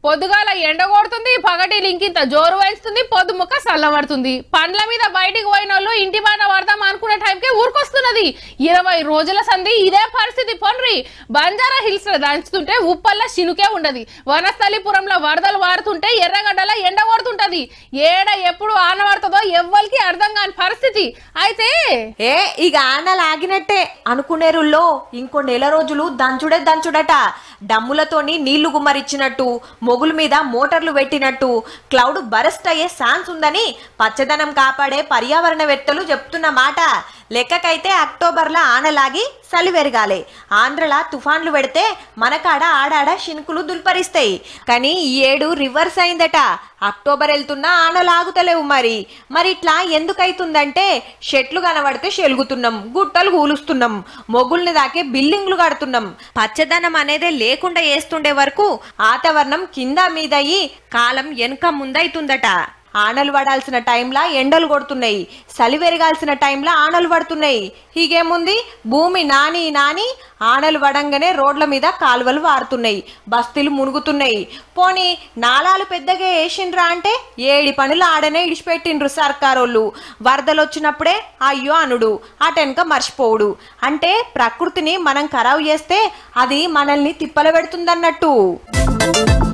పొద్దుగాల ఎండ కొడుతుంది పగటి లింకింత జోరు వేస్తుంది పొద్దు ముక్క చల్లబడుతుంది పండ్ల మీద బయటికి పోయిన వాళ్ళు ఇంటి బాట పడదాం అనుకునే టైంకే ఊరుకొస్తున్నది ఇరవై రోజుల సంధి ఇదే పరిస్థితి పొన్రి బంజారా హిల్స్ లో దంచుతుంటే ఉప్పల్ల శినుకే ఉండదు వనస్థలిపురంలో వరదలు వాడుతుంటే ఎర్రగడ్డల ఎండ కొడుతుంటది ఏడ ఎప్పుడు ఆన పడుతుందో ఎవ్వరికి అర్థం కాని పరిస్థితి అయితే ఏ ఇక ఆనలు ఆగినట్టే అనుకునేరుల్లో ఇంకో నెల రోజులు దంచుడే దంచుడట డమ్ములతోని నీళ్లు గుమ్మరిచ్చినట్టు మొగుల మీద మోటార్లు పెట్టినట్టు క్లౌడ్ బరస్ట్ అయ్యే ఛాన్స్ ఉందని పచ్చదనం కాపాడే పర్యావరణవేత్తలు చెప్తున్న మాట లెక్కకైతే అక్టోబర్లో ఆనలాగి చలి పెరగాలి ఆంధ్రలా తుఫాన్లు పెడితే మనకాడ ఆడాడ శినుకులు దుల్పరిస్తాయి కానీ ఈ ఏడు రివర్స్ అయిందట అక్టోబర్ వెళ్తున్నా ఆనలు ఆగుతలేవు మరి మరి ఇట్లా ఎందుకైతుందంటే చెట్లు కనబడితే చెలుగుతున్నాం గుట్టలు కూలుస్తున్నాం మొగుల్ని దాకే బిల్డింగ్లు కడుతున్నాం పచ్చదనం అనేదే లేకుండా చేస్తుండే వరకు వాతావరణం కింద మీద అయ్యి కాలం వెనుక ముందైతుందట ఆనలు పడాల్సిన టైంలో ఎండలు కొడుతున్నాయి చలి పెరగాల్సిన టైంలో ఆనలు పడుతున్నాయి హీగేముంది భూమి నాని నాని ఆనలు పడంగానే రోడ్ల మీద కాలువలు వారుతున్నాయి బస్తీలు మునుగుతున్నాయి పోనీ నాలాలు పెద్దగా వేసిండ్రా అంటే ఏడి పనులు ఆడనే ఇడిచిపెట్టిండ్రు సర్కారోళ్ళు వరదలు వచ్చినప్పుడే అయ్యో అనుడు అటెనక మర్చిపోవుడు అంటే ప్రకృతిని మనం ఖరాబు చేస్తే అది మనల్ని తిప్పల పెడుతుందన్నట్టు